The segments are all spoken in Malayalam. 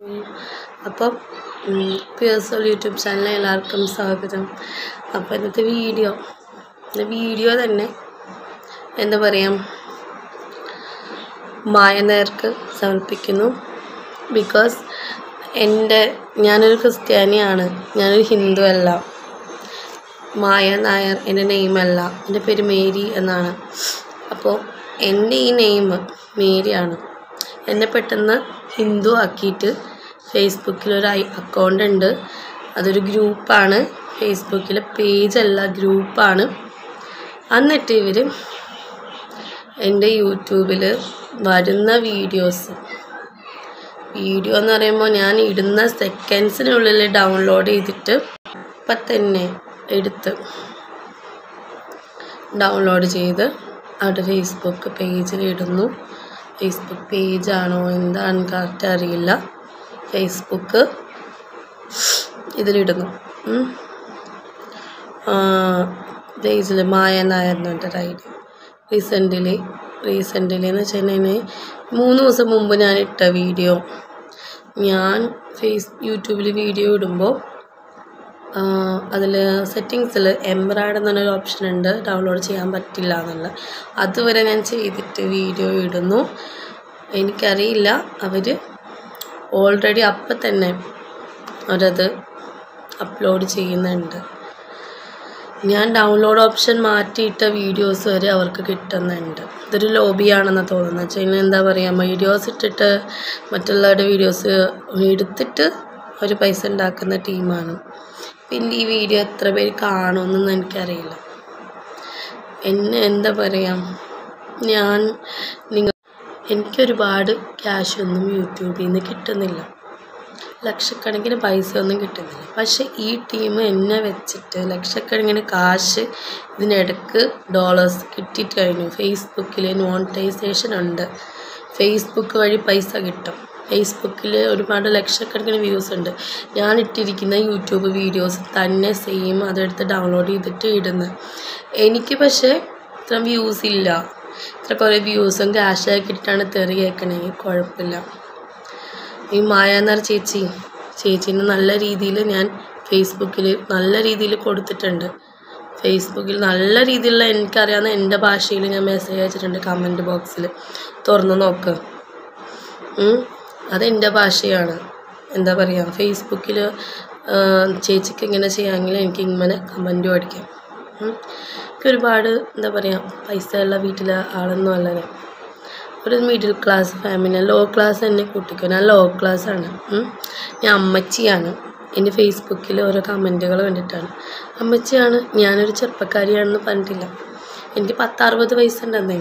അപ്പം പിയേഴ്സോൾ യൂട്യൂബ് ചാനലിലെ എല്ലാവർക്കും സ്വാഗതം അപ്പോൾ ഇന്നത്തെ വീഡിയോ ഇന്ന് വീഡിയോ തന്നെ എന്താ പറയുക മായ നേർക്ക് സമർപ്പിക്കുന്നു ബിക്കോസ് എൻ്റെ ഞാനൊരു ക്രിസ്ത്യാനിയാണ് ഞാനൊരു ഹിന്ദു അല്ല മായ നായർ എൻ്റെ നെയിമല്ല എൻ്റെ പേര് മേരി എന്നാണ് അപ്പോൾ എൻ്റെ ഈ നെയിം മേരിയാണ് എന്നെ പെട്ടെന്ന് ഹിന്ദു ആക്കിയിട്ട് ഫേസ്ബുക്കിൽ ഒരു അക്കൗണ്ട് ഉണ്ട് അതൊരു ഗ്രൂപ്പാണ് ഫേസ്ബുക്കിലെ പേജല്ല ഗ്രൂപ്പാണ് എന്നിട്ട് ഇവർ എൻ്റെ യൂട്യൂബിൽ വരുന്ന വീഡിയോസ് വീഡിയോ എന്ന് പറയുമ്പോൾ ഞാൻ ഇടുന്ന സെക്കൻഡ്സിനുള്ളിൽ ഡൗൺലോഡ് ചെയ്തിട്ട് ഇപ്പം തന്നെ എടുത്ത് ഡൗൺലോഡ് ചെയ്ത് അവിടെ ഫേസ്ബുക്ക് പേജിൽ ഇടുന്നു ഫേസ്ബുക്ക് പേജാണോ എന്താണ് കറക്റ്റ് അറിയില്ല ഫേസ്ബുക്ക് ഇതിലിടുന്നു പേജിൽ മായ നായർ എന്ന് പറഞ്ഞിട്ട് ഐ ഡി റീസെൻ്റിലി റീസെൻ്റിലി എന്ന് വെച്ച് കഴിഞ്ഞാൽ മൂന്ന് ദിവസം മുമ്പ് ഞാൻ ഇട്ട വീഡിയോ ഞാൻ ഫേസ് യൂട്യൂബിൽ വീഡിയോ ഇടുമ്പോൾ അതിൽ സെറ്റിങ്സിൽ എംബ്രായ്ഡ് എന്ന് പറഞ്ഞൊരു ഓപ്ഷൻ ഉണ്ട് ഡൗൺലോഡ് ചെയ്യാൻ പറ്റില്ല എന്നുള്ള അതുവരെ ഞാൻ ചെയ്തിട്ട് വീഡിയോ ഇടുന്നു എനിക്കറിയില്ല അവർ ഓൾറെഡി അപ്പം തന്നെ അവരത് അപ്ലോഡ് ചെയ്യുന്നുണ്ട് ഞാൻ ഡൗൺലോഡ് ഓപ്ഷൻ മാറ്റിയിട്ട വീഡിയോസ് വരെ അവർക്ക് കിട്ടുന്നുണ്ട് ഇതൊരു ലോബിയാണെന്ന് തോന്നുന്നത് വെച്ച് കഴിഞ്ഞാൽ എന്താ പറയുക വീഡിയോസ് ഇട്ടിട്ട് മറ്റുള്ളവരുടെ വീഡിയോസ് എടുത്തിട്ട് അവർ പൈസ ഉണ്ടാക്കുന്ന ടീമാണ് പിന്നെ ഈ വീഡിയോ എത്ര പേര് കാണുമെന്നൊന്നും എനിക്കറിയില്ല എന്നെ എന്താ പറയുക ഞാൻ നിങ്ങൾ എനിക്കൊരുപാട് ക്യാഷൊന്നും യൂട്യൂബിൽ നിന്ന് കിട്ടുന്നില്ല ലക്ഷക്കണക്കിന് പൈസ ഒന്നും കിട്ടുന്നില്ല പക്ഷേ ഈ ടീം എന്നെ വെച്ചിട്ട് ലക്ഷക്കണക്കിന് കാശ് ഇതിനിടക്ക് ഡോളേഴ്സ് കിട്ടിയിട്ട് കഴിഞ്ഞു ഫേസ്ബുക്കിൽ മോണിറ്റൈസേഷൻ ഉണ്ട് ഫേസ്ബുക്ക് വഴി പൈസ കിട്ടും ഫേസ്ബുക്കിൽ ഒരുപാട് ലക്ഷക്കണക്കിന് വ്യൂസ് ഉണ്ട് ഞാൻ ഇട്ടിരിക്കുന്ന യൂട്യൂബ് വീഡിയോസ് തന്നെ സെയിം അതെടുത്ത് ഡൗൺലോഡ് ചെയ്തിട്ട് ഇടുന്നത് എനിക്ക് പക്ഷേ ഇത്ര വ്യൂസ് ഇല്ല ഇത്ര കുറേ വ്യൂസും ക്യാഷൊക്കെ ഇട്ടിട്ടാണ് തെറി കേൾക്കണമെങ്കിൽ കുഴപ്പമില്ല ഈ മായാന്നാർ ചേച്ചി ചേച്ചീനെ നല്ല രീതിയിൽ ഞാൻ ഫേസ്ബുക്കിൽ നല്ല രീതിയിൽ കൊടുത്തിട്ടുണ്ട് ഫേസ്ബുക്കിൽ നല്ല രീതിയിലുള്ള എനിക്കറിയാവുന്ന എൻ്റെ ഭാഷയിൽ ഞാൻ മെസ്സേജ് അയച്ചിട്ടുണ്ട് കമൻറ്റ് ബോക്സിൽ തുറന്നു നോക്ക് അതെൻ്റെ ഭാഷയാണ് എന്താ പറയുക ഫേസ്ബുക്കിൽ ചേച്ചിക്ക് ഇങ്ങനെ ചെയ്യാമെങ്കിൽ എനിക്ക് ഇങ്ങനെ കമൻറ്റും അടിക്കാം എനിക്ക് ഒരുപാട് എന്താ പറയുക പൈസ ഉള്ള വീട്ടിലെ ആളൊന്നും അല്ല ഞാൻ ഒരു middle class family low class തന്നെ കൂട്ടിക്കോ ഞാൻ ലോ ക്ലാസ് ആണ് ഞാൻ അമ്മച്ചിയാണ് എൻ്റെ ഫേസ്ബുക്കിൽ ഓരോ കമൻറ്റുകൾ കണ്ടിട്ടാണ് അമ്മച്ചിയാണ് ഞാനൊരു ചെറുപ്പക്കാരിയാണെന്ന് പറഞ്ഞിട്ടില്ല എനിക്ക് പത്തറുപത് വയസ്സുണ്ടെന്നേ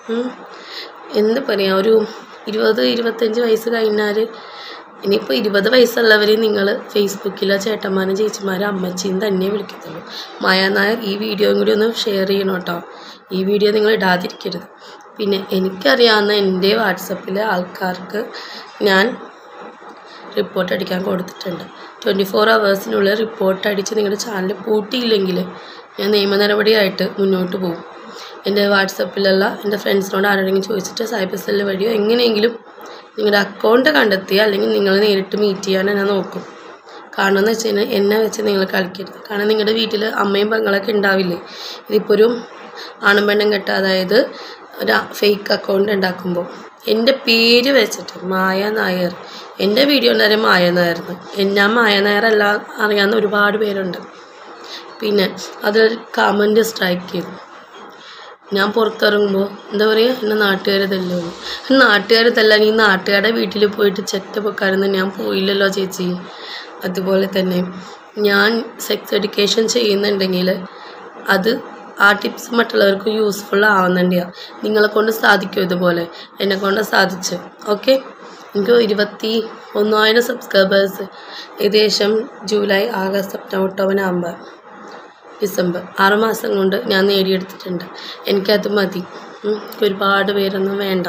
എന്ത് പറയുക ഒരു ഇരുപത് ഇരുപത്തഞ്ച് വയസ്സ് കഴിഞ്ഞാൽ ഇനിയിപ്പോൾ ഇരുപത് വയസ്സുള്ളവർ നിങ്ങൾ ഫേസ്ബുക്കിലെ ചേട്ടന്മാരും ചേച്ചിമാരും അമ്മച്ചിയും തന്നെ വിളിക്കത്തുള്ളൂ മായ നായർ ഈ വീഡിയോയും കൂടി ഒന്ന് ഷെയർ ചെയ്യണം കേട്ടോ ഈ വീഡിയോ നിങ്ങൾ ഇടാതിരിക്കരുത് പിന്നെ എനിക്കറിയാവുന്ന എൻ്റെ വാട്സപ്പിലെ ആൾക്കാർക്ക് ഞാൻ റിപ്പോർട്ട് അടിക്കാൻ കൊടുത്തിട്ടുണ്ട് ട്വൻറ്റി ഫോർ അവേഴ്സിനുള്ളിൽ റിപ്പോർട്ട് അടിച്ച് നിങ്ങളുടെ ചാനൽ പൂട്ടിയില്ലെങ്കിൽ ഞാൻ നിയമ നടപടിയായിട്ട് മുന്നോട്ട് പോകും എൻ്റെ വാട്സപ്പിലുള്ള എൻ്റെ ഫ്രണ്ട്സിനോട് ആരോടെങ്കിലും ചോദിച്ചിട്ട് സൈബർ സെല്ല് വഴിയോ എങ്ങനെയെങ്കിലും നിങ്ങളുടെ അക്കൗണ്ട് കണ്ടെത്തി അല്ലെങ്കിൽ നിങ്ങൾ നേരിട്ട് മീറ്റ് ചെയ്യാൻ ഞാൻ നോക്കും കാരണം എന്ന് വെച്ച് കഴിഞ്ഞാൽ എന്നെ വെച്ച് നിങ്ങൾ കളിക്കരുത് കാരണം നിങ്ങളുടെ വീട്ടിൽ അമ്മയും പെങ്ങളൊക്കെ ഉണ്ടാവില്ലേ ഇതിപ്പോൾ ഒരു ആണും പെണ്ണും കെട്ട അതായത് ഒരു ഫേക്ക് അക്കൗണ്ട് ഉണ്ടാക്കുമ്പോൾ എൻ്റെ പേര് വെച്ചിട്ട് മായ നായർ എൻ്റെ വീഡിയോ ഉണ്ടായാലും മായ നായർന്ന് എന്നാ മായ നായറല്ല അറിയാവുന്ന ഒരുപാട് പേരുണ്ട് പിന്നെ അതിൽ കമൻറ്റ് സ്ട്രൈക്ക് ചെയ്തു ഞാൻ പുറത്തിറങ്ങുമ്പോൾ എന്താ പറയുക എന്നെ നാട്ടുകാർ തല്ലുന്നു നാട്ടുകാർ തല്ലാൻ ഈ നാട്ടുകാരുടെ വീട്ടിൽ പോയിട്ട് ചെറ്റ പൊക്കാരൊന്നും ഞാൻ പോയില്ലല്ലോ ചേച്ചി അതുപോലെ തന്നെ ഞാൻ സെക്സ് എഡ്യൂക്കേഷൻ ചെയ്യുന്നുണ്ടെങ്കിൽ അത് ആ ടിപ്സ് മറ്റുള്ളവർക്ക് യൂസ്ഫുൾ ആവുന്നുണ്ട് നിങ്ങളെ കൊണ്ട് സാധിക്കും ഇതുപോലെ എന്നെ കൊണ്ട് സാധിച്ചു ഓക്കെ എനിക്ക് ഇരുപത്തി ഒന്നായിരം സബ്സ്ക്രൈബേഴ്സ് ഏകദേശം July August September October November December ആറ് മാസം കൊണ്ട് ഞാൻ നേടിയെടുത്തിട്ടുണ്ട് എനിക്കത് മതി ഒരുപാട് പേരൊന്നും വേണ്ട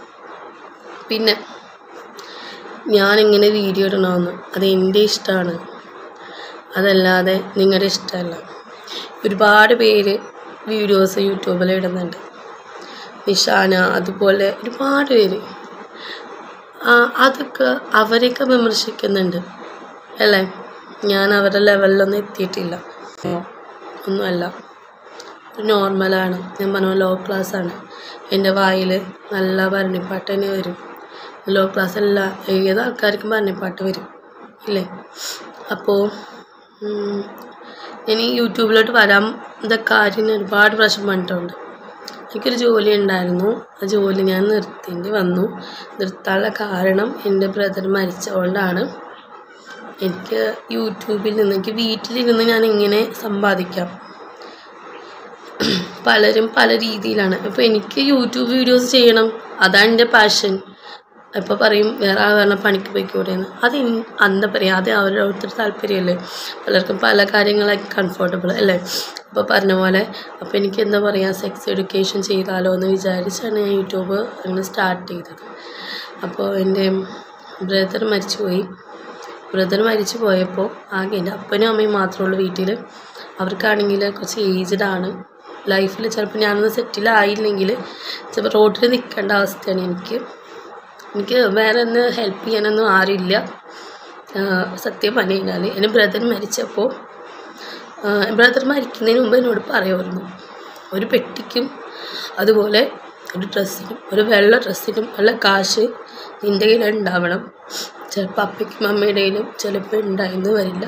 പിന്നെ ഞാനിങ്ങനെ വീഡിയോ ഇടണമെന്ന് അത് എൻ്റെ ഇഷ്ടമാണ് അതല്ലാതെ നിങ്ങളുടെ ഇഷ്ടമല്ല ഒരുപാട് പേര് വീഡിയോസ് യൂട്യൂബിൽ ഇടുന്നുണ്ട് നിഷാന അതുപോലെ ഒരുപാട് പേര് ആ, അതൊക്കെ അവരെയൊക്കെ വിമർശിക്കുന്നുണ്ട് അല്ലേ ഞാൻ അവരുടെ ലെവലിലൊന്നും എത്തിയിട്ടില്ല ഒന്നുമല്ല നോർമലാണ് ഞാൻ പറഞ്ഞ ലോ ക്ലാസ് ആണ് എൻ്റെ വായിൽ നല്ല ഭരണിപ്പാട്ട് തന്നെ വരും ലോ ക്ലാസ് അല്ല ഏത് ആൾക്കാർക്കും ഭരണിപ്പാട്ട് വരും ഇല്ലേ അപ്പോൾ ഇനി യൂട്യൂബിലോട്ട് വരാൻ ഇതൊക്കെ കാര്യം ഞാൻ ഒരുപാട് പ്രാവശ്യം പറഞ്ഞിട്ടുണ്ട് എനിക്കൊരു ജോലി ഉണ്ടായിരുന്നു ആ ജോലി ഞാൻ നിർത്തേണ്ടി വന്നു നിർത്താനുള്ള കാരണം എൻ്റെ ബ്രദർ മരിച്ചതുകൊണ്ടാണ് എനിക്ക് യൂട്യൂബിൽ നിന്ന് എനിക്ക് വീട്ടിലിരുന്ന് ഞാൻ എങ്ങനെ സമ്പാദിക്കാം പലരും പല രീതിയിലാണ് ഇപ്പോൾ എനിക്ക് യൂട്യൂബ് വീഡിയോസ് ചെയ്യണം അതാണ് എൻ്റെ പാഷൻ ഇപ്പോൾ പറയും വേറെ ആൾ പറഞ്ഞ പണിക്ക് പോയിക്കൂടെ എന്ന് അത് എൻ- എന്താ പറയുക അത് അവരുടെ ഓരോരുത്തർ താല്പര്യമല്ലേ പലർക്കും പല കാര്യങ്ങളൊക്കെ കംഫർട്ടബിൾ അല്ലേ അപ്പോൾ പറഞ്ഞ പോലെ അപ്പോൾ എനിക്ക് എന്താ പറയുക സെക്സ് എഡ്യൂക്കേഷൻ ചെയ്താലോ എന്ന് വിചാരിച്ചാണ് ഞാൻ യൂട്യൂബ് അങ്ങനെ സ്റ്റാർട്ട് ചെയ്തത് അപ്പോൾ എൻ്റെ ബ്രദർ മരിച്ചുപോയി ബ്രദർ മരിച്ചു പോയപ്പോൾ ആകെ എൻ്റെ അപ്പനും അമ്മയും മാത്രമേ ഉള്ളൂ വീട്ടിൽ അവർക്കാണെങ്കിൽ കുറച്ച് ഏജ്ഡ് ആണ് ലൈഫിൽ ചിലപ്പോൾ ഞാനൊന്ന് സെറ്റിൽ ആയില്ലെങ്കിൽ ചിലപ്പോൾ റോഡിൽ നിൽക്കേണ്ട അവസ്ഥയാണ് എനിക്ക് എനിക്ക് വേറെ ഒന്ന് ഹെൽപ്പ് ചെയ്യാനൊന്നും ആരുമില്ല ആഹ് സത്യം പറഞ്ഞു കഴിഞ്ഞാൽ എൻ്റെ ബ്രദർ മരിച്ചപ്പോൾ ബ്രദർ മരിക്കുന്നതിന് മുമ്പ് എന്നോട് പറയുമായിരുന്നു ഒരു പെട്ടിക്കും അതുപോലെ ഒരു ഡ്രസ്സിനും ഒരു വെള്ള ഡ്രസ്സിനും ഉള്ള കാശ് നിൻ്റെ കയ്യിൽ ഉണ്ടാവണം ചിലപ്പോൾ അപ്പയ്ക്കും അമ്മയുടെ കയ്യിലും ചിലപ്പോൾ ഉണ്ടായെന്ന് വരില്ല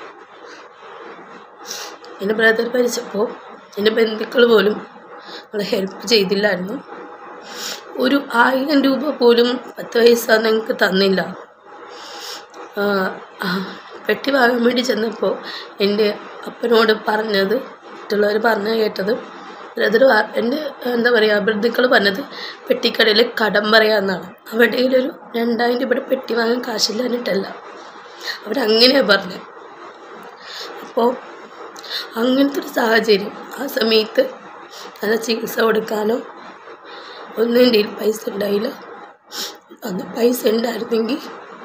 എൻ്റെ ബ്രദർ മരിച്ചപ്പോൾ എൻ്റെ ബന്ധുക്കൾ പോലും നമ്മളെ ഹെൽപ്പ് ചെയ്തില്ലായിരുന്നു ഒരു ആയിരം രൂപ പോലും പത്ത് പൈസ ഞങ്ങൾക്ക് തന്നില്ല ആ, ആ, പെട്ടി വാങ്ങാൻ വേണ്ടി ചെന്നപ്പോൾ എൻ്റെ അപ്പനോട് പറഞ്ഞത് മറ്റുള്ളവർ പറഞ്ഞു കേട്ടത് ബ്രദർ എൻ്റെ എന്താ പറയുക ബന്ധുക്കൾ പറഞ്ഞത് പെട്ടിക്കടയിൽ കടം പറയാമെന്നാണ് അവരുടെ കയ്യിലൊരു രണ്ടായിരം രൂപയുടെ പെട്ടി വാങ്ങാൻ കാശില്ലാഞ്ഞിട്ടല്ല അവരങ്ങനെയാണ് പറഞ്ഞത് അപ്പോൾ അങ്ങനത്തെ ഒരു സാഹചര്യം ആ സമയത്ത് നല്ല ചികിത്സ കൊടുക്കാനോ ഒന്നും എൻ്റെ കയ്യിൽ പൈസ ഉണ്ടായില്ല അന്ന് പൈസ ഉണ്ടായിരുന്നെങ്കിൽ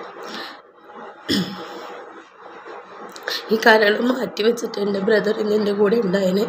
ഈ കരൾ മാറ്റി വെച്ചിട്ട് എൻ്റെ ബ്രദർ ഇന്ന് എൻ്റെ കൂടെ ഉണ്ടായേനെ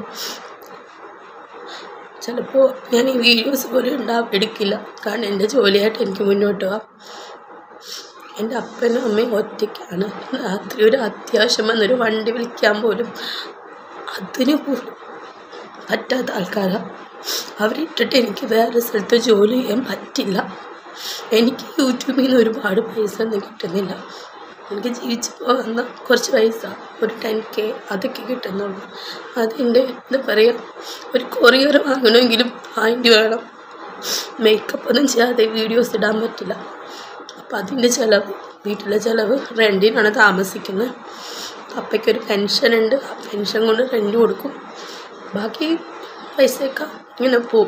ചിലപ്പോൾ ഞാൻ ഈ വീഡിയോസ് പോലും ഉണ്ടാ എടുക്കില്ല കാരണം എൻ്റെ ജോലിയായിട്ട് എനിക്ക് മുന്നോട്ട് പോകാം എൻ്റെ അപ്പനും അമ്മയും ഒറ്റയ്ക്കാണ് രാത്രി ഒരു അത്യാവശ്യം വന്നൊരു വണ്ടി വിളിക്കാൻ പോലും അതിന് പോലും പറ്റാത്ത ആൾക്കാരാണ് അവരിട്ടിട്ട് എനിക്ക് വേറെ സ്ഥലത്ത് ജോലി ചെയ്യാൻ പറ്റില്ല എനിക്ക് യൂട്യൂബിൽ നിന്ന് ഒരുപാട് പൈസ ഒന്നും കിട്ടുന്നില്ല എനിക്ക് ജീവിച്ച് പോകുന്ന കുറച്ച് പൈസ ഒരു ടെൻ കെ അതൊക്കെ കിട്ടുന്നുള്ളൂ അതിൻ്റെ എന്താ പറയുക ഒരു കൊറിയർ വാങ്ങണമെങ്കിലും പോയിൻ്റ് വേണം മേക്കപ്പ് ഒന്നും ചെയ്യാതെ വീഡിയോസ് ഇടാൻ പറ്റില്ല അപ്പം അതിൻ്റെ ചിലവ് വീട്ടിലെ ചിലവ് റെൻറ്റിനാണ് താമസിക്കുന്നത് അപ്പയ്ക്കൊരു പെൻഷൻ ഉണ്ട് ആ പെൻഷൻ കൊണ്ട് റെൻറ്റ് കൊടുക്കും ബാക്കി പൈസയൊക്കെ ഇങ്ങനെ പോവും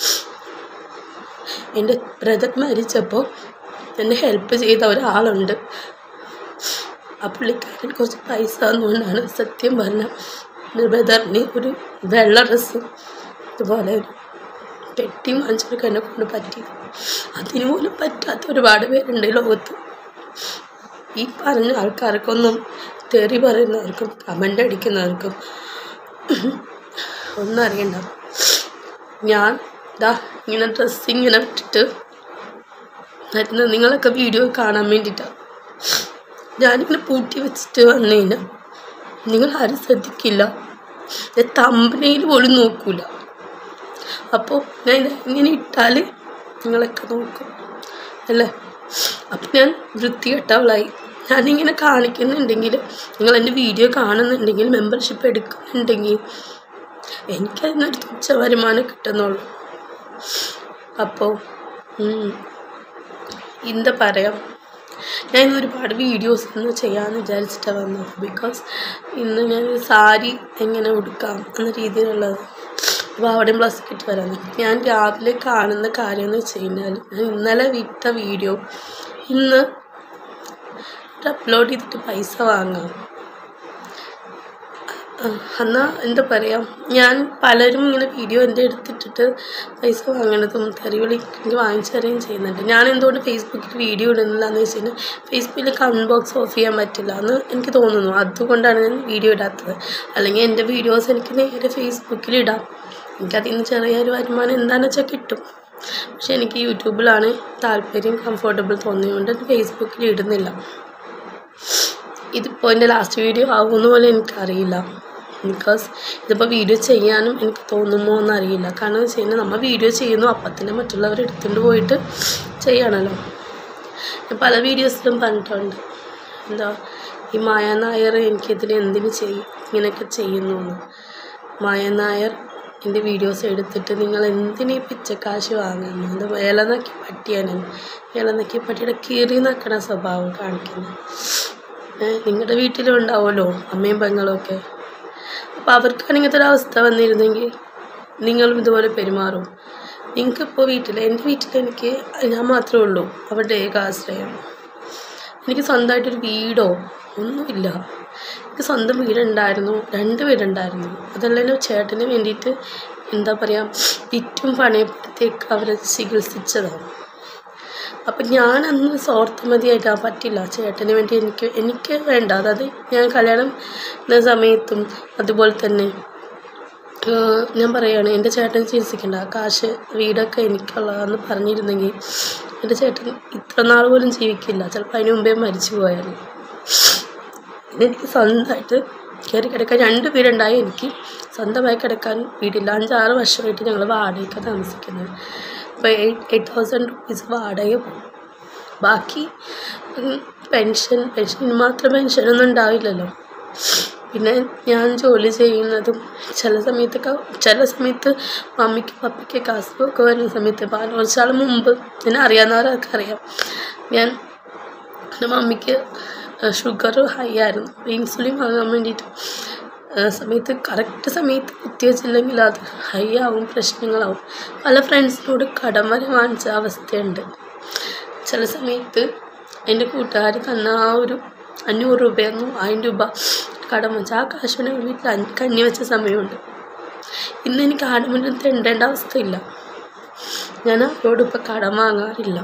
എൻ്റെ ബ്രദർ മരിച്ചപ്പോൾ എന്നെ ഹെൽപ്പ് ചെയ്ത ഒരാളുണ്ട് ആ പുള്ളിക്കാരൻ കുറച്ച് പൈസ തന്നുകൊണ്ടാണ് സത്യം പറഞ്ഞ ബ്രദറിന് ഒരു വെള്ള ഡ്രസ്സും ഇതുപോലെ ഒരു പെട്ടി വാങ്ങിച്ചെടുക്കാൻ എന്നെ കൊണ്ട് പറ്റിയത് അതിന് പോലും പറ്റാത്ത ഒരുപാട് പേരുണ്ട് ഈ ലോകത്ത് ഈ പറഞ്ഞ ആൾക്കാർക്കൊന്നും തെറി പറയുന്നവർക്കും കമൻ്റ് അടിക്കുന്നവർക്കും ഒന്നും അറിയണ്ട ഞാൻ ദാ ഇങ്ങനെ ഡ്രസ്സ് ഇങ്ങനെ ഇട്ടിട്ട് വരുന്നത് നിങ്ങളൊക്കെ വീഡിയോ കാണാൻ വേണ്ടിയിട്ടാണ് ഞാനിങ്ങനെ പൂട്ടി വെച്ചിട്ട് വന്നു കഴിഞ്ഞാൽ നിങ്ങൾ ആരും ശ്രദ്ധിക്കില്ല തമ്പനയിൽ പോലും നോക്കൂല അപ്പോൾ ഞാൻ ഇത് ഇങ്ങനെ ഇട്ടാൽ നിങ്ങളൊക്കെ നോക്കും അല്ലേ അപ്പം ഞാൻ വൃത്തികെട്ടവളായി ഞാനിങ്ങനെ കാണിക്കുന്നുണ്ടെങ്കിൽ നിങ്ങൾ എൻ്റെ വീഡിയോ കാണുന്നുണ്ടെങ്കിൽ മെമ്പർഷിപ്പ് എടുക്കുന്നുണ്ടെങ്കിൽ എനിക്കതിനൊരു തുച്ഛ വരുമാനം കിട്ടുന്നുള്ളൂ അപ്പോൾ ഉം, എന്താ പറയാം ഞാൻ ഇന്ന് ഒരുപാട് വീഡിയോസ് ഇന്ന് ചെയ്യാമെന്ന് വിചാരിച്ചിട്ടാണ് വന്നത് ബിക്കോസ് ഇന്ന് ഞാൻ ഒരു സാരി എങ്ങനെ ഉടുക്കാം എന്ന രീതിയിലുള്ളത് അപ്പോൾ അവിടെ ബ്ലസ് കിട്ടി വരാൻ ഞാൻ രാവിലെ കാണുന്ന കാര്യം എന്ന് വെച്ച് കഴിഞ്ഞാൽ ഞാൻ ഇന്നലെ വിട്ട വീഡിയോ ഇന്ന് അപ്ലോഡ് ചെയ്തിട്ട് പൈസ വാങ്ങാം എന്നാൽ എന്താ പറയുക ഞാൻ പലരും ഇങ്ങനെ വീഡിയോ എൻ്റെ എടുത്തിട്ടിട്ട് പൈസ വാങ്ങണതും തെറിവിളി എനിക്ക് വാങ്ങിച്ചു തരുകയും ചെയ്യുന്നുണ്ട് ഞാൻ എന്തുകൊണ്ട് ഫേസ്ബുക്കിൽ വീഡിയോ ഇടുന്നില്ല എന്ന് വെച്ച് കഴിഞ്ഞാൽ ഫേസ്ബുക്കിൽ കമൻറ്റ് ബോക്സ് ഓഫ് ചെയ്യാൻ പറ്റില്ല എന്ന് എനിക്ക് തോന്നുന്നു അതുകൊണ്ടാണ് ഞാൻ വീഡിയോ ഇടാത്തത് അല്ലെങ്കിൽ എൻ്റെ വീഡിയോസ് എനിക്ക് നേരെ ഫേസ്ബുക്കിൽ ഇടാം എനിക്കതിൽ നിന്ന് ചെറിയൊരു വരുമാനം എന്താണെന്ന് വെച്ചാൽ കിട്ടും പക്ഷെ എനിക്ക് യൂട്യൂബിലാണ് താല്പര്യം കംഫർട്ടബിൾ തോന്നിയതുകൊണ്ട് ഫേസ്ബുക്കിൽ ഇടുന്നില്ല ഇതിപ്പോൾ എൻ്റെ ലാസ്റ്റ് വീഡിയോ ആകുമെന്ന പോലെ എനിക്കറിയില്ല ബിക്കോസ് ഇതിപ്പോൾ വീഡിയോ ചെയ്യാനും എനിക്ക് തോന്നുമോ എന്നറിയില്ല കാരണം വെച്ച് കഴിഞ്ഞാൽ നമ്മൾ വീഡിയോ ചെയ്യുന്നു അപ്പം തന്നെ മറ്റുള്ളവർ എടുത്തുകൊണ്ട് പോയിട്ട് ചെയ്യണമല്ലോ ഞാൻ പല വീഡിയോസിലും പറഞ്ഞിട്ടുണ്ട് എന്താ ഈ മായ നായർ എനിക്കെതിരെ എന്തിനു ചെയ്യും ഇങ്ങനെയൊക്കെ ചെയ്യുന്നു എന്ന് മായ നായർ എൻ്റെ വീഡിയോസ് എടുത്തിട്ട് നിങ്ങൾ എന്തിനീ പിച്ചക്കാശ് വാങ്ങുന്നു അത് വേലനക്കി പട്ടിയാണ് വേലനക്കി പട്ടിയുടെ കീറി നക്കണ സ്വഭാവം കാണിക്കുന്നത് നിങ്ങളുടെ വീട്ടിലും ഉണ്ടാവുമല്ലോ അമ്മയും പെങ്ങളും ഒക്കെ അപ്പോൾ അവർക്കാണ് ഇങ്ങനത്തെ ഒരു അവസ്ഥ വന്നിരുന്നെങ്കിൽ നിങ്ങളും ഇതുപോലെ പെരുമാറും നിങ്ങൾക്കിപ്പോൾ വീട്ടിൽ എൻ്റെ വീട്ടിൽ എനിക്ക് ഞാൻ മാത്രമേ ഉള്ളൂ അവരുടെ ഏകാശ്രയം എനിക്ക് സ്വന്തമായിട്ടൊരു വീടോ ഒന്നുമില്ല എനിക്ക് സ്വന്തം വീടുണ്ടായിരുന്നു രണ്ട് വീടുണ്ടായിരുന്നു അതെല്ലാം എൻ്റെ ചേട്ടന് വേണ്ടിയിട്ട് എന്താ പറയുക വിറ്റും പണയപ്പെടുത്തിയൊക്കെ അവരെ ചികിത്സിച്ചതാണ് അപ്പം ഞാൻ അന്ന് സ്വാർത്ഥമതിയായിട്ട് ആ പറ്റില്ല ചേട്ടന് വേണ്ടി എനിക്ക് എനിക്ക് വേണ്ട അതായത് ഞാൻ കല്യാണം എന്ന സമയത്തും അതുപോലെ തന്നെ ആഹ് ഞാൻ പറയുകയാണ് എൻ്റെ ചേട്ടൻ ചികിത്സിക്കേണ്ട ആ കാശ് വീടൊക്കെ എനിക്കുള്ളതെന്ന് പറഞ്ഞിരുന്നെങ്കിൽ എൻ്റെ ചേട്ടൻ ഇത്ര നാൾ പോലും ജീവിക്കില്ല ചിലപ്പോൾ അതിന് മുമ്പേ മരിച്ചു പോയാൽ എനിക്ക് സ്വന്തമായിട്ട് കയറി കിടക്കാൻ രണ്ട് വീടുണ്ടായി എനിക്ക് സ്വന്തമായി കിടക്കാൻ വീടില്ല അഞ്ചാറ് വർഷമായിട്ട് ഞങ്ങൾ വാടകയ്ക്ക് താമസിക്കുന്നത് അപ്പോൾ എയ്റ്റ് എയ്റ്റ് തൗസൻഡ് റുപ്പീസ് വാടക പോകും ബാക്കി പെൻഷൻ പെൻഷന് മാത്രം പെൻഷനൊന്നും ഉണ്ടാവില്ലല്ലോ പിന്നെ ഞാൻ ജോലി ചെയ്യുന്നതും ചില സമയത്തൊക്കെ ചില സമയത്ത് മമ്മിക്ക് പപ്പയ്ക്കൊക്കെ അസുഖമൊക്കെ വരുന്ന സമയത്ത് പാൽ കുറച്ചാൾ മുമ്പ് എന്നെ അറിയാവുന്നവരൊക്കെ അറിയാം ഞാൻ എൻ്റെ മമ്മിക്ക് ഷുഗർ ഹൈ ആയിരുന്നു അപ്പോൾ ഇൻസുലിൻ വാങ്ങാൻ വേണ്ടിയിട്ട് ആ സമയത്ത് കറക്റ്റ് സമയത്ത് കുത്തിവെച്ചില്ലെങ്കിൽ അത് ഹൈ ആവും പ്രശ്നങ്ങളാവും പല ഫ്രണ്ട്സിനോട് കടം വരെ വാങ്ങിച്ച അവസ്ഥയുണ്ട് ചില സമയത്ത് എൻ്റെ കൂട്ടുകാർ തന്ന ആ ഒരു അഞ്ഞൂറ് രൂപയൊന്നും ആയിരം രൂപ കടം വെച്ച ആ കാശിന് വീട്ടിൽ അഞ്ച് കഞ്ഞി വെച്ച സമയമുണ്ട് ഇന്ന് എനിക്ക് ആരുടെ മുന്നിൽ തെണ്ടേണ്ട അവസ്ഥയില്ല ഞാൻ അവരോട് ഇപ്പോൾ കടം വാങ്ങാറില്ല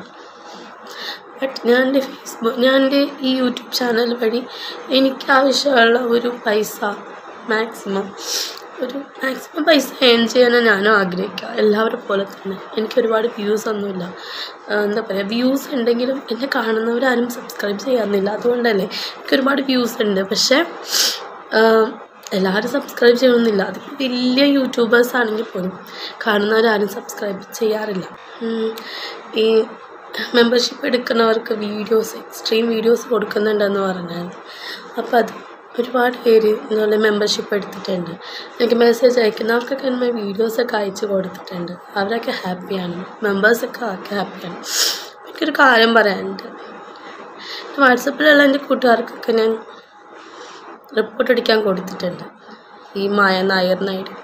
ബട്ട് ഞാൻ എൻ്റെ ഫേസ്ബുക്ക് ഞാൻ എൻ്റെ ഈ യൂട്യൂബ് ചാനൽ വഴി എനിക്ക് ആവശ്യമുള്ള ഒരു പൈസ മാക്സിമം ഒരു മാക്സിമം പൈസ ഏൺ ചെയ്യാനാണ് ഞാനും ആഗ്രഹിക്കുക എല്ലാവരെ പോലെ തന്നെ എനിക്ക് ഒരുപാട് വ്യൂസ് ഒന്നുമില്ല ആ, എന്താ പറയുക വ്യൂസ് ഉണ്ടെങ്കിലും എന്നെ കാണുന്നവരാരും സബ്സ്ക്രൈബ് ചെയ്യാറുന്നില്ല അതുകൊണ്ടല്ലേ എനിക്ക് ഒരുപാട് വ്യൂസ് ഉണ്ട് പക്ഷേ ആ, എല്ലാവരും സബ്സ്ക്രൈബ് ചെയ്യണമെന്നില്ല അത് വലിയ യൂട്യൂബേഴ്സ് ആണെങ്കിൽ പോലും കാണുന്നവരാരും സബ്സ്ക്രൈബ് ചെയ്യാറില്ല ഉം, ഈ മെമ്പർഷിപ്പ് എടുക്കുന്നവർക്ക് വീഡിയോസ് എക്സ്ട്രീം വീഡിയോസ് കൊടുക്കുന്നുണ്ടെന്ന് പറഞ്ഞാൽ അപ്പോൾ അത് ഒരുപാട് പേര് ഇതുപോലെ മെമ്പർഷിപ്പ് എടുത്തിട്ടുണ്ട് എനിക്ക് മെസ്സേജ് അയക്കുന്നവർക്കൊക്കെ എൻ്റെ വീഡിയോസൊക്കെ അയച്ചു കൊടുത്തിട്ടുണ്ട് അവരൊക്കെ ഹാപ്പിയാണ് മെമ്പേഴ്സൊക്കെ ഹാപ്പിയാണ് എനിക്കൊരു കാര്യം പറയാനുണ്ട് വാട്സപ്പിലുള്ള എൻ്റെ കൂട്ടുകാർക്കൊക്കെ ഞാൻ റിപ്പോർട്ട് അടിക്കാൻ കൊടുത്തിട്ടുണ്ട് ഈ മായ നായർ നായിഡ്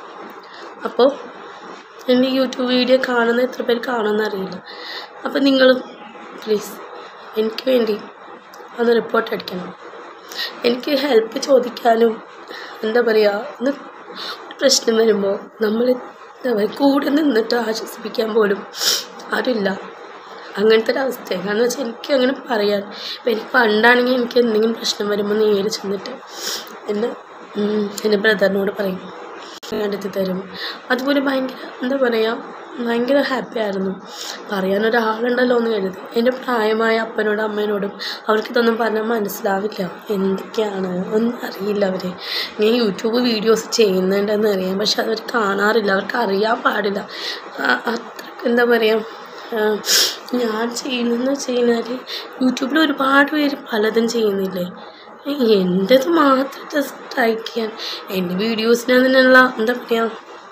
അപ്പോൾ എൻ്റെ യൂട്യൂബ് വീഡിയോ കാണുന്ന എത്ര പേര് കാണുമെന്ന് അറിയില്ല അപ്പോൾ നിങ്ങളും പ്ലീസ് എനിക്ക് വേണ്ടി ഒന്ന് റിപ്പോർട്ട് അടിക്കണം എനിക്ക് ഹെൽപ്പ് ചോദിക്കാനും എന്താ പറയുക ഒന്ന് ഒരു പ്രശ്നം വരുമ്പോൾ നമ്മൾ എന്താ പറയുക കൂടെ നിന്നിട്ട് ആശ്വസിപ്പിക്കാൻ പോലും ആരുമില്ല അങ്ങനത്തെ ഒരു അവസ്ഥയാണ് കാരണം വെച്ചാൽ എനിക്ക് അങ്ങനെ പറയാൻ ഇപ്പം എനിക്ക് പണ്ടാണെങ്കിൽ എനിക്ക് എന്തെങ്കിലും പ്രശ്നം വരുമ്പോൾ നേരെ ചെന്നിട്ട് എൻ്റെ ഉം, എൻ്റെ ബ്രദറിനോട് പറയും കണ്ടെത്തി തരും അതുപോലെ ഭയങ്കര എന്താ പറയുക ഭയങ്കര ഹാപ്പി ആയിരുന്നു പറയാൻ ഒരാളുണ്ടല്ലോ എന്ന് കരുതി എൻ്റെ പ്രായമായ അപ്പനോടും അമ്മേനോടും അവർക്കിതൊന്നും പറഞ്ഞാൽ മനസ്സിലാവില്ല എന്തൊക്കെയാണ് ഒന്നും അറിയില്ല അവർ ഞാൻ യൂട്യൂബ് വീഡിയോസ് ചെയ്യുന്നുണ്ടെന്ന് അറിയാം പക്ഷെ അവർ കാണാറില്ല അവർക്ക് അറിയാൻ പാടില്ല ആ- അത്രയ്ക്ക് എന്താ പറയുക ആ, ഞാൻ ചെയ്യുന്നതെന്ന് വെച്ച് കഴിഞ്ഞാൽ യൂട്യൂബിൽ ഒരുപാട് പേര് പലതും ചെയ്യുന്നില്ലേ എൻ്റെത് മാത്രം ജസ്റ്റ് അയക്കാൻ എൻ്റെ വീഡിയോസിന് അതിനുള്ള എന്താ പറയുക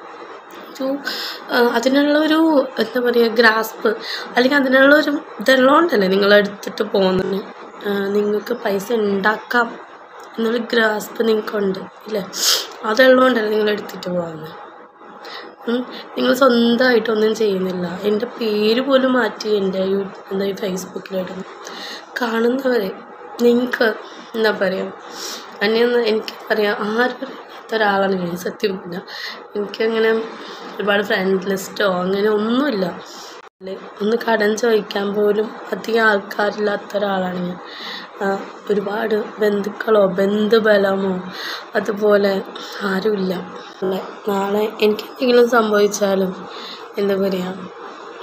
ഒരു ആ, അതിനുള്ള ഒരു എന്താ പറയുക ഗ്രാസ്പ് അല്ലെങ്കിൽ അതിനുള്ള ഒരു ഇതുള്ളതുകൊണ്ടല്ലേ നിങ്ങൾ എടുത്തിട്ട് പോകുന്നത് നിങ്ങൾക്ക് പൈസ ഉണ്ടാക്കാം എന്നുള്ള ഗ്രാസ്പ് നിങ്ങൾക്കുണ്ട് ഇല്ലേ അതുള്ളതുകൊണ്ടല്ലേ നിങ്ങൾ എടുത്തിട്ട് പോകുന്നത് ഉം. നിങ്ങൾ സ്വന്തമായിട്ടൊന്നും ചെയ്യുന്നില്ല എൻ്റെ പേര് പോലും മാറ്റി എൻ്റെ യൂ എന്താ ഈ ഫേസ്ബുക്കിലിടുന്നു കാണുന്നവരെ നിങ്ങൾക്ക് എന്താ പറയുക എന്നെ ഒന്ന് എനിക്ക് പറയാം ആരും അറിയാത്ത ഒരാളാണ് ഞാൻ സത്യം പറഞ്ഞാൽ എനിക്കങ്ങനെ ഒരുപാട് ഫ്രണ്ട് ലിസ്റ്റോ അങ്ങനെ ഒന്നുമില്ല അല്ലെ ഒന്ന് കടം ചോദിക്കാൻ പോലും അധികം ആൾക്കാരില്ലാത്ത ഒരാളാണ് ഞാൻ ആ, ഒരുപാട് ബന്ധുക്കളോ ബന്ധുബലമോ അതുപോലെ ആരുമില്ല നാളെ നാളെ എനിക്ക് എന്തെങ്കിലും സംഭവിച്ചാലും എന്താ പറയുക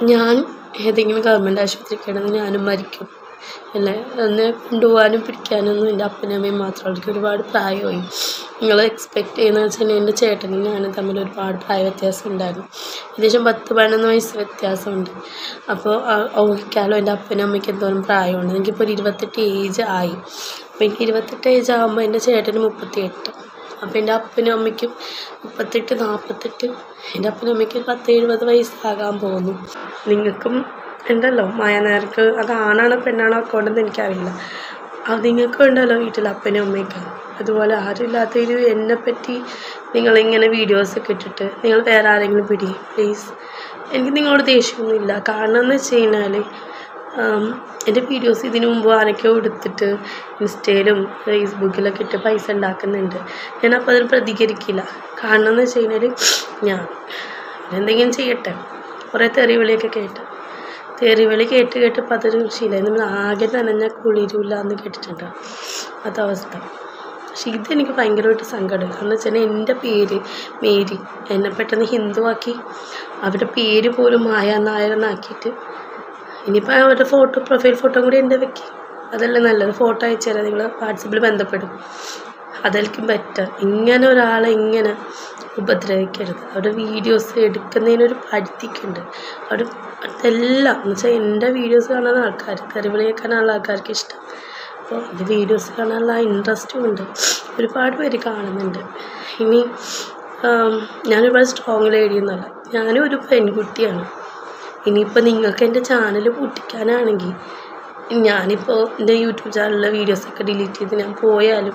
ഞാൻ ഏതെങ്കിലും ഗവൺമെൻറ് ആശുപത്രി കിടന്ന് ഞാനും മരിക്കും അല്ലേ എന്നെ കൊണ്ടുപോകാനും പിടിക്കാനൊന്നും എൻ്റെ അപ്പനും അമ്മയും മാത്രമേ എനിക്ക് ഒരുപാട് പ്രായമായി നിങ്ങൾ എക്സ്പെക്റ്റ് ചെയ്യുന്നത് വെച്ചാൽ എൻ്റെ ചേട്ടനും ഞാനും തമ്മിൽ ഒരുപാട് പ്രായ വ്യത്യാസം ഉണ്ടായിരുന്നു ഏകദേശം പത്ത് പതിനൊന്ന് വയസ്സ് വ്യത്യാസമുണ്ട് അപ്പോൾ ഊഹിക്കാലോ എൻ്റെ അപ്പനും അമ്മയ്ക്ക് എന്തോരം പ്രായമുണ്ട് എനിക്കിപ്പോൾ ഒരു ഇരുപത്തെട്ട് ഏജ് ആയി അപ്പോൾ എനിക്ക് ഇരുപത്തെട്ട് ഏജ് ആകുമ്പോൾ എൻ്റെ ചേട്ടന് മുപ്പത്തിയെട്ട് അപ്പോൾ എൻ്റെ അപ്പനും അമ്മയ്ക്കും മുപ്പത്തെട്ട് നാൽപ്പത്തെട്ട് എൻ്റെ അപ്പനും അമ്മയ്ക്ക് പത്ത് എഴുപത് വയസ്സാകാൻ പോകുന്നു നിങ്ങൾക്കും ഉണ്ടല്ലോ മായനേർക്ക് അത് ആണാണോ പെണ്ണാണോ അക്കൗണ്ടെന്ന് എനിക്കറിയില്ല അത് നിങ്ങൾക്കും ഉണ്ടല്ലോ വീട്ടിൽ അപ്പനും അമ്മയൊക്കെ അതുപോലെ ആരും ഇല്ലാത്തൊരു എന്നെപ്പറ്റി നിങ്ങളിങ്ങനെ വീഡിയോസൊക്കെ ഇട്ടിട്ട് നിങ്ങൾ വേറെ ആരെങ്കിലും പിടി പ്ലീസ് എനിക്ക് നിങ്ങളോട് ദേഷ്യമൊന്നുമില്ല കാരണം എന്ന് വെച്ച് കഴിഞ്ഞാൽ എൻ്റെ വീഡിയോസ് ഇതിനു മുമ്പ് ആരൊക്കെയോ എടുത്തിട്ട് ഇൻസ്റ്റയിലും ഫേസ്ബുക്കിലൊക്കെ ഇട്ട് പൈസ ഉണ്ടാക്കുന്നുണ്ട് ഞാനപ്പോൾ അതിന് പ്രതികരിക്കില്ല കാരണം എന്ന് വെച്ച് കഴിഞ്ഞാൽ ഞാൻ എന്തെങ്കിലും ചെയ്യട്ടെ കുറേ തെറിവിളിയൊക്കെ കേട്ട് തെറിവിളി കേട്ട് കേട്ട് ഇപ്പം അതൊരു ശീലമായി നമ്മൾ ആകെ നനഞ്ഞ കുളിരില്ല എന്ന് കേട്ടിട്ടുണ്ട് അതവസ്ഥ പക്ഷെ ഇതെനിക്ക് ഭയങ്കരമായിട്ട് സങ്കടം കാരണം വെച്ചാൽ എൻ്റെ പേര് മേരി എന്നെ പെട്ടെന്ന് ഹിന്ദുവാക്കി അവരുടെ പേര് പോലും മായ നായരെന്നാക്കിയിട്ട് ഇനിയിപ്പോൾ അവരുടെ ഫോട്ടോ പ്രൊഫൈൽ ഫോട്ടോ കൂടി എൻ്റെ വെക്കി അതല്ലേ നല്ലത് ഫോട്ടോ അയച്ചു തരാം നിങ്ങൾ വാട്സപ്പിൽ ബന്ധപ്പെടും അതായിരിക്കും ബെറ്റർ ഇങ്ങനെ ഒരാളെ ഇങ്ങനെ ഉപദ്രവിക്കരുത് അവരുടെ വീഡിയോസ് എടുക്കുന്നതിനൊരു പരിധിക്കുണ്ട് അവർ അതെല്ലാം എന്ന് വെച്ചാൽ എൻ്റെ വീഡിയോസ് കാണുന്ന ആൾക്കാർ തെറിവിളി കേൾക്കാനുള്ള ആൾക്കാർക്ക് ഇഷ്ടം അപ്പോൾ എൻ്റെ വീഡിയോസ് കാണാനുള്ള ഇൻട്രസ്റ്റും ഉണ്ട് ഒരുപാട് പേര് കാണുന്നുണ്ട് ഇനി ആം, ഞാനൊരുപാട് സ്ട്രോങ് ലേഡിയൊന്നുമല്ല ഞാനും ഒരു പെൺകുട്ടിയാണ് ഇനിയിപ്പോൾ നിങ്ങൾക്ക് എൻ്റെ ചാനൽ പൊട്ടിക്കാനാണെങ്കിൽ ഞാനിപ്പോൾ എൻ്റെ യൂട്യൂബ് ചാനലിലെ വീഡിയോസൊക്കെ ഡിലീറ്റ് ചെയ്ത് ഞാൻ പോയാലും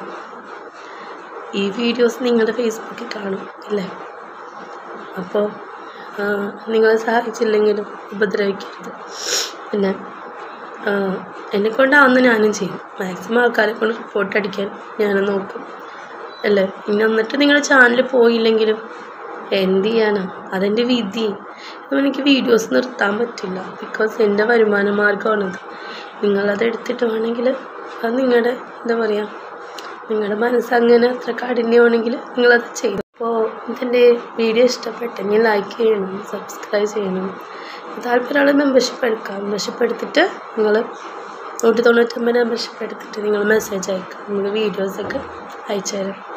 ഈ വീഡിയോസ് നിങ്ങളുടെ ഫേസ്ബുക്കിൽ കാണും ഇല്ലേ അപ്പോൾ നിങ്ങളെ സഹായിച്ചില്ലെങ്കിലും ഉപദ്രവിക്കരുത് പിന്നെ എന്നെ കൊണ്ടാവുന്ന ഞാനും ചെയ്യും മാക്സിമം ആൾക്കാരെ കൊണ്ട് റിപ്പോർട്ട് അടിക്കാൻ ഞാനും നോക്കും അല്ലേ ഇനി എന്നിട്ട് നിങ്ങളുടെ ചാനൽ പോയില്ലെങ്കിലും എന്ത് ചെയ്യാനാ അതെൻ്റെ വിധി ഇപ്പം എനിക്ക് വീഡിയോസ് നിർത്താൻ പറ്റില്ല ബിക്കോസ് എൻ്റെ വരുമാന മാർഗ്ഗമാണത് നിങ്ങളത് എടുത്തിട്ട് വേണമെങ്കിൽ അത് നിങ്ങളുടെ എന്താ പറയുക നിങ്ങളുടെ മനസ്സങ്ങനെ അത്ര കാഠിന്യമാണെങ്കിൽ നിങ്ങളത് ചെയ്തു അപ്പോൾ ഇതിൻ്റെ വീഡിയോ ഇഷ്ടപ്പെട്ടെങ്കിൽ ലൈക്ക് ചെയ്യണം സബ്സ്ക്രൈബ് ചെയ്യണം താല്പര്യമുള്ള മെമ്പർഷിപ്പ് എടുക്കാം മെമ്പർഷിപ്പ് എടുത്തിട്ട് നിങ്ങൾ നൂറ്റി തൊണ്ണൂറ്റൊമ്പത് മെമ്പർഷിപ്പ് എടുത്തിട്ട് നിങ്ങൾ മെസ്സേജ് അയക്കാം നമുക്ക് വീഡിയോസൊക്കെ അയച്ചു തരാം